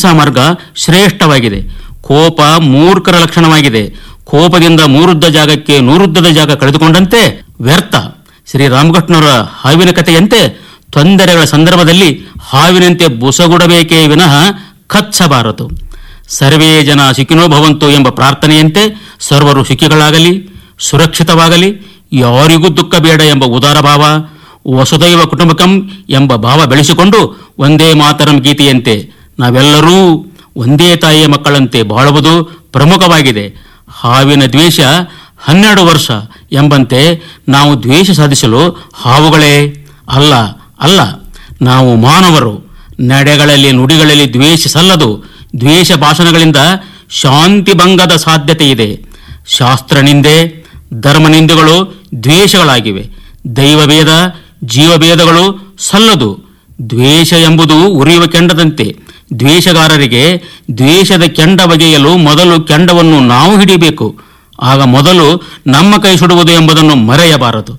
ಚಿಕಿತ್ಸಾ ಮಾರ್ಗ ಶ್ರೇಷ್ಠವಾಗಿದೆ ಕೋಪ ಮೂರ್ಖರ ಲಕ್ಷಣವಾಗಿದೆ ಕೋಪದಿಂದ ಮೂರುದ್ದ ಜಾಗಕ್ಕೆ ನೂರುದ್ದದ ಜಾಗ ಕಳೆದುಕೊಂಡಂತೆ ವ್ಯರ್ಥ ಶ್ರೀರಾಮಕೃಷ್ಣರ ಹಾವಿನ ಕಥೆಯಂತೆ ತೊಂದರೆಗಳ ಸಂದರ್ಭದಲ್ಲಿ ಹಾವಿನಂತೆ ಬುಸಗುಡಬೇಕೇ ವಿನಃ ಕಚ್ಚಬಾರದು ಸರ್ವೇ ಜನ ಸುಖಿನೋ ಭವಂತು ಎಂಬ ಪ್ರಾರ್ಥನೆಯಂತೆ ಸರ್ವರು ಸುಖಿಗಳಾಗಲಿ ಸುರಕ್ಷಿತವಾಗಲಿ ಯಾರಿಗೂ ದುಃಖ ಬೇಡ ಎಂಬ ಉದಾರ ಭಾವ ವಸುದೈವ ಕುಟುಂಬಕಂ ಎಂಬ ಭಾವ ಬೆಳೆಸಿಕೊಂಡು ಒಂದೇ ಮಾತರಂ ಗೀತೆಯಂತೆ ನಾವೆಲ್ಲರೂ ಒಂದೇ ತಾಯಿಯ ಮಕ್ಕಳಂತೆ ಬಾಳುವುದು ಪ್ರಮುಖವಾಗಿದೆ ಹಾವಿನ ದ್ವೇಷ ಹನ್ನೆರಡು ವರ್ಷ ಎಂಬಂತೆ ನಾವು ದ್ವೇಷ ಸಾಧಿಸಲು ಹಾವುಗಳೇ ಅಲ್ಲ ಅಲ್ಲ ನಾವು ಮಾನವರು ನಡೆಗಳಲ್ಲಿ ನುಡಿಗಳಲ್ಲಿ ದ್ವೇಷ ಸಲ್ಲದು ದ್ವೇಷ ಭಾಷಣಗಳಿಂದ ಶಾಂತಿ ಭಂಗದ ಸಾಧ್ಯತೆ ಇದೆ ಶಾಸ್ತ್ರ ನಿಂದೆ ಧರ್ಮ ನಿಂದೆಗಳು ದ್ವೇಷಗಳಾಗಿವೆ ದೈವಭೇದ ಜೀವಭೇದಗಳು ಸಲ್ಲದು ದ್ವೇಷ ಎಂಬುದು ಉರಿಯುವ ಕೆಂಡದಂತೆ ದ್ವೇಷಗಾರರಿಗೆ ದ್ವೇಷದ ಕೆಂಡ ಬಗೆಯಲು ಮೊದಲು ಕೆಂಡವನ್ನು ನಾವು ಹಿಡಿಬೇಕು ಆಗ ಮೊದಲು ನಮ್ಮ ಕೈ ಸುಡುವುದು ಎಂಬುದನ್ನು ಮರೆಯಬಾರದು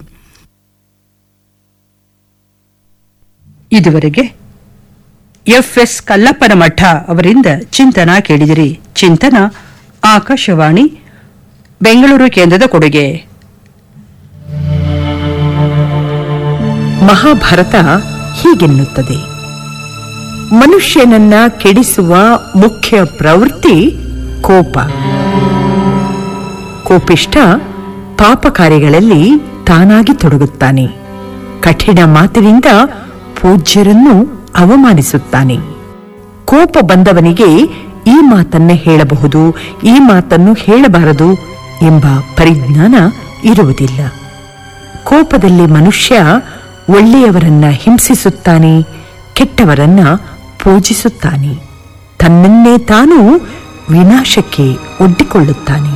ಇದುವರೆಗೆ ಎಫ್ ಎಸ್ ಕಲ್ಲಪ್ಪನ ಮಠ ಅವರಿಂದ ಚಿಂತನ ಕೇಳಿದಿರಿ ಚಿಂತನ ಆಕಾಶವಾಣಿ ಬೆಂಗಳೂರು ಕೇಂದ್ರದ ಕೊಡುಗೆ ಮಹಾಭಾರತ ಹೀಗೆನ್ನುತ್ತದೆ ಮನುಷ್ಯನನ್ನ ಕೆಡಿಸುವ ಮುಖ್ಯ ಪ್ರವೃತ್ತಿ ಕೋಪ ಕೋಪಿಷ್ಟ ಪಾಪ ಕಾರ್ಯಗಳಲ್ಲಿ ತಾನಾಗಿ ತೊಡಗುತ್ತಾನೆ ಕಠಿಣ ಮಾತಿನಿಂದ ಪೂಜ್ಯರನ್ನು ಅವಮಾನಿಸುತ್ತಾನೆ ಕೋಪ ಬಂದವನಿಗೆ ಈ ಮಾತನ್ನ ಹೇಳಬಹುದು ಈ ಮಾತನ್ನು ಹೇಳಬಾರದು ಎಂಬ ಪರಿಜ್ಞಾನ ಇರುವುದಿಲ್ಲ ಕೋಪದಲ್ಲಿ ಮನುಷ್ಯ ಒಳ್ಳೆಯವರನ್ನ ಹಿಂಸಿಸುತ್ತಾನೆ ಕೆಟ್ಟವರನ್ನ ಪೂಜಿಸುತ್ತಾನೆ ತನ್ನನ್ನೇ ತಾನು ವಿನಾಶಕ್ಕೆ ಒಡ್ಡಿಕೊಳ್ಳುತ್ತಾನೆ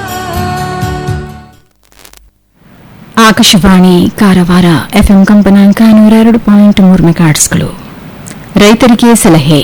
ಆಕಾಶವಾಣಿ ಕಾರವಾರ ಎಫ್ಎಂ ಕಂಪನಾಂಕ ನೂರ ಎರಡು ಪಾಯಿಂಟ್ ಮೂರು ಮೆಗಾಟ್ಸ್ಗಳು ರೈತರಿಗೆ ಸಲಹೆ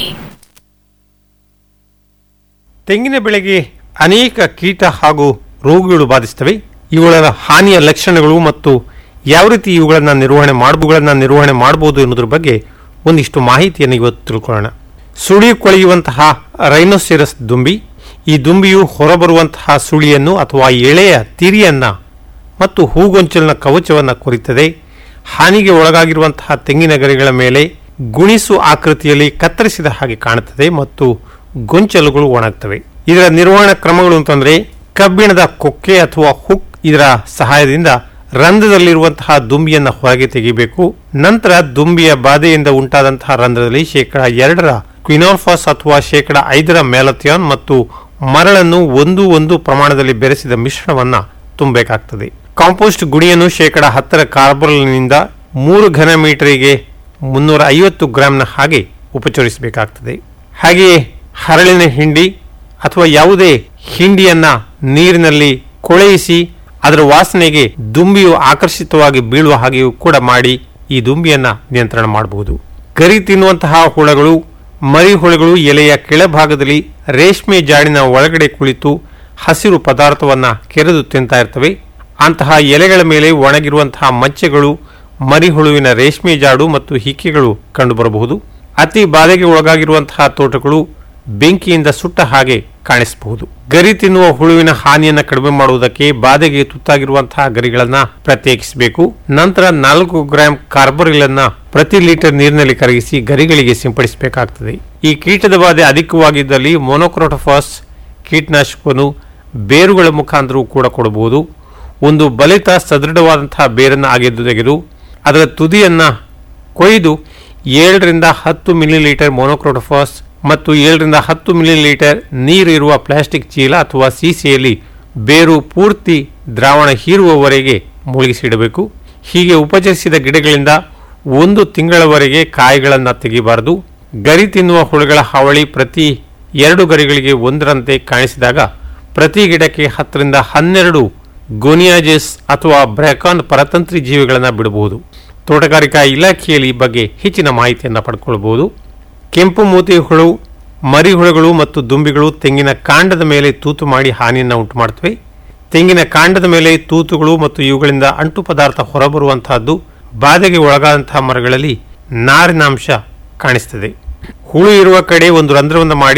ತೆಂಗಿನ ಬೆಳೆಗೆ ಅನೇಕ ಕೀಟ ಹಾಗೂ ರೋಗಗಳು ಬಾಧಿಸ್ತವೆ ಇವುಗಳ ಹಾನಿಯ ಲಕ್ಷಣಗಳು ಮತ್ತು ಯಾವ ರೀತಿ ಇವುಗಳನ್ನು ನಿರ್ವಹಣೆ ಮಾಡಬಹುಗಳನ್ನ ನಿರ್ವಹಣೆ ಮಾಡಬಹುದು ಎನ್ನುವುದ್ರ ಬಗ್ಗೆ ಒಂದಿಷ್ಟು ಮಾಹಿತಿಯನ್ನು ಇವತ್ತು ತಿಳ್ಕೊಳ್ಳೋಣ ಸುಳಿ ಕೊಳೆಯುವಂತಹ ರೈನೋಸಿರಸ್ ದುಂಬಿ ಈ ದುಂಬಿಯು ಹೊರಬರುವಂತಹ ಸುಳಿಯನ್ನು ಅಥವಾ ಎಳೆಯ ತಿರಿಯನ್ನ ಮತ್ತು ಹೂಗೊಂಚಲಿನ ಕವಚವನ್ನು ಕೊರಿತದೆ ಹಾನಿಗೆ ಒಳಗಾಗಿರುವಂತಹ ತೆಂಗಿನ ಗರಿಗಳ ಮೇಲೆ ಗುಣಿಸು ಆಕೃತಿಯಲ್ಲಿ ಕತ್ತರಿಸಿದ ಹಾಗೆ ಕಾಣುತ್ತದೆ ಮತ್ತು ಗೊಂಚಲುಗಳು ಒಣಗ್ತವೆ ಇದರ ನಿರ್ವಹಣಾ ಕ್ರಮಗಳು ಅಂತಂದ್ರೆ ಕಬ್ಬಿಣದ ಕೊಕ್ಕೆ ಅಥವಾ ಹುಕ್ ಇದರ ಸಹಾಯದಿಂದ ರಂಧ್ರದಲ್ಲಿರುವಂತಹ ದುಂಬಿಯನ್ನು ಹೊರಗೆ ತೆಗೆಯಬೇಕು ನಂತರ ದುಂಬಿಯ ಬಾಧೆಯಿಂದ ಉಂಟಾದಂತಹ ರಂಧ್ರದಲ್ಲಿ ಶೇಕಡ ಎರಡರ ಕ್ವಿನೋಲ್ಫಾಸ್ ಅಥವಾ ಶೇಕಡ ಐದರ ಮ್ಯಾಲಥಿಯಾನ್ ಮತ್ತು ಮರಳನ್ನು ಒಂದು ಒಂದು ಪ್ರಮಾಣದಲ್ಲಿ ಬೆರೆಸಿದ ಮಿಶ್ರಣವನ್ನ ತುಂಬಬೇಕಾಗ್ತದೆ ಕಾಂಪೋಸ್ಟ್ ಗುಣಿಯನ್ನು ಶೇಕಡ ಹತ್ತರ ಕಾರ್ಬನ್ನಿಂದ ಮೂರು ಘನ ಮೀಟರಿಗೆ ಮುನ್ನೂರ ಐವತ್ತು ಗ್ರಾಂನ ಹಾಗೆ ಉಪಚರಿಸಬೇಕಾಗ್ತದೆ ಹಾಗೆಯೇ ಹರಳಿನ ಹಿಂಡಿ ಅಥವಾ ಯಾವುದೇ ಹಿಂಡಿಯನ್ನ ನೀರಿನಲ್ಲಿ ಕೊಳೆಯಿಸಿ ಅದರ ವಾಸನೆಗೆ ದುಂಬಿಯು ಆಕರ್ಷಿತವಾಗಿ ಬೀಳುವ ಹಾಗೆಯೂ ಕೂಡ ಮಾಡಿ ಈ ದುಂಬಿಯನ್ನ ನಿಯಂತ್ರಣ ಮಾಡಬಹುದು ಗರಿ ತಿನ್ನುವಂತಹ ಹುಳಗಳು ಮರಿ ಹುಳುಗಳು ಎಲೆಯ ಕೆಳಭಾಗದಲ್ಲಿ ರೇಷ್ಮೆ ಜಾಡಿನ ಒಳಗಡೆ ಕುಳಿತು ಹಸಿರು ಪದಾರ್ಥವನ್ನ ಕೆರೆದು ತಿಂತಾ ಇರ್ತವೆ ಅಂತಹ ಎಲೆಗಳ ಮೇಲೆ ಒಣಗಿರುವಂತಹ ಮಚ್ಚೆಗಳು ಮರಿಹುಳುವಿನ ರೇಷ್ಮೆ ಜಾಡು ಮತ್ತು ಹಿಕ್ಕೆಗಳು ಕಂಡುಬರಬಹುದು ಅತಿ ಬಾಧೆಗೆ ಒಳಗಾಗಿರುವಂತಹ ತೋಟಗಳು ಬೆಂಕಿಯಿಂದ ಸುಟ್ಟ ಹಾಗೆ ಕಾಣಿಸಬಹುದು ಗರಿ ತಿನ್ನುವ ಹುಳುವಿನ ಹಾನಿಯನ್ನು ಕಡಿಮೆ ಮಾಡುವುದಕ್ಕೆ ಬಾಧೆಗೆ ತುತ್ತಾಗಿರುವಂತಹ ಗರಿಗಳನ್ನ ಪ್ರತ್ಯೇಕಿಸಬೇಕು ನಂತರ ನಾಲ್ಕು ಗ್ರಾಂ ಕಾರ್ಬರಿಲನ್ನ ಪ್ರತಿ ಲೀಟರ್ ನೀರಿನಲ್ಲಿ ಕರಗಿಸಿ ಗರಿಗಳಿಗೆ ಸಿಂಪಡಿಸಬೇಕಾಗ್ತದೆ ಈ ಕೀಟದ ಬಾಧೆ ಅಧಿಕವಾಗಿದ್ದಲ್ಲಿ ಮೊನೊಕ್ರೋಟೋಫಾಸ್ ಕೀಟನಾಶಕವನ್ನು ಬೇರುಗಳ ಮುಖಾಂತರವೂ ಕೂಡ ಕೊಡಬಹುದು ಒಂದು ಬಲಿತ ಸದೃಢವಾದಂತಹ ಬೇರನ್ನು ಅಗೆದು ತೆಗೆದು ಅದರ ತುದಿಯನ್ನ ಕೊಯ್ದು ಏಳರಿಂದ ಹತ್ತು ಮಿಲಿ ಲೀಟರ್ ಮೊನೊಕ್ರೋಟೋಫಾಸ್ ಮತ್ತು ಏಳರಿಂದ ಹತ್ತು ಮಿಲಿ ಲೀಟರ್ ನೀರು ಇರುವ ಪ್ಲಾಸ್ಟಿಕ್ ಚೀಲ ಅಥವಾ ಸೀಸೆಯಲ್ಲಿ ಬೇರು ಪೂರ್ತಿ ದ್ರಾವಣ ಹೀರುವವರೆಗೆ ಮುಳುಗಿಸಿಡಬೇಕು ಹೀಗೆ ಉಪಚರಿಸಿದ ಗಿಡಗಳಿಂದ ಒಂದು ತಿಂಗಳವರೆಗೆ ಕಾಯಿಗಳನ್ನು ತೆಗಿಬಾರದು ಗರಿ ತಿನ್ನುವ ಹುಳುಗಳ ಹಾವಳಿ ಪ್ರತಿ ಎರಡು ಗರಿಗಳಿಗೆ ಒಂದರಂತೆ ಕಾಣಿಸಿದಾಗ ಪ್ರತಿ ಗಿಡಕ್ಕೆ ಹತ್ತರಿಂದ ಹನ್ನೆರಡು ಗೊನಿಯಾಜೆಸ್ ಅಥವಾ ಬ್ರೆಕಾನ್ ಪರತಂತ್ರಿ ಜೀವಿಗಳನ್ನು ಬಿಡಬಹುದು ತೋಟಗಾರಿಕಾ ಇಲಾಖೆಯಲ್ಲಿ ಈ ಬಗ್ಗೆ ಹೆಚ್ಚಿನ ಮಾಹಿತಿಯನ್ನು ಪಡ್ಕೊಳ್ಬಹುದು ಕೆಂಪು ಮೂತಿ ಹುಳು ಮರಿಹುಳುಗಳು ಮತ್ತು ದುಂಬಿಗಳು ತೆಂಗಿನ ಕಾಂಡದ ಮೇಲೆ ತೂತು ಮಾಡಿ ಹಾನಿಯನ್ನು ಉಂಟು ಮಾಡ್ತವೆ ತೆಂಗಿನ ಕಾಂಡದ ಮೇಲೆ ತೂತುಗಳು ಮತ್ತು ಇವುಗಳಿಂದ ಅಂಟು ಪದಾರ್ಥ ಹೊರಬರುವಂತಹದ್ದು ಬಾಧೆಗೆ ಒಳಗಾದಂತಹ ಮರಗಳಲ್ಲಿ ನಾರಿನಾಂಶ ಕಾಣಿಸ್ತದೆ ಹುಳು ಇರುವ ಕಡೆ ಒಂದು ರಂಧ್ರವನ್ನು ಮಾಡಿ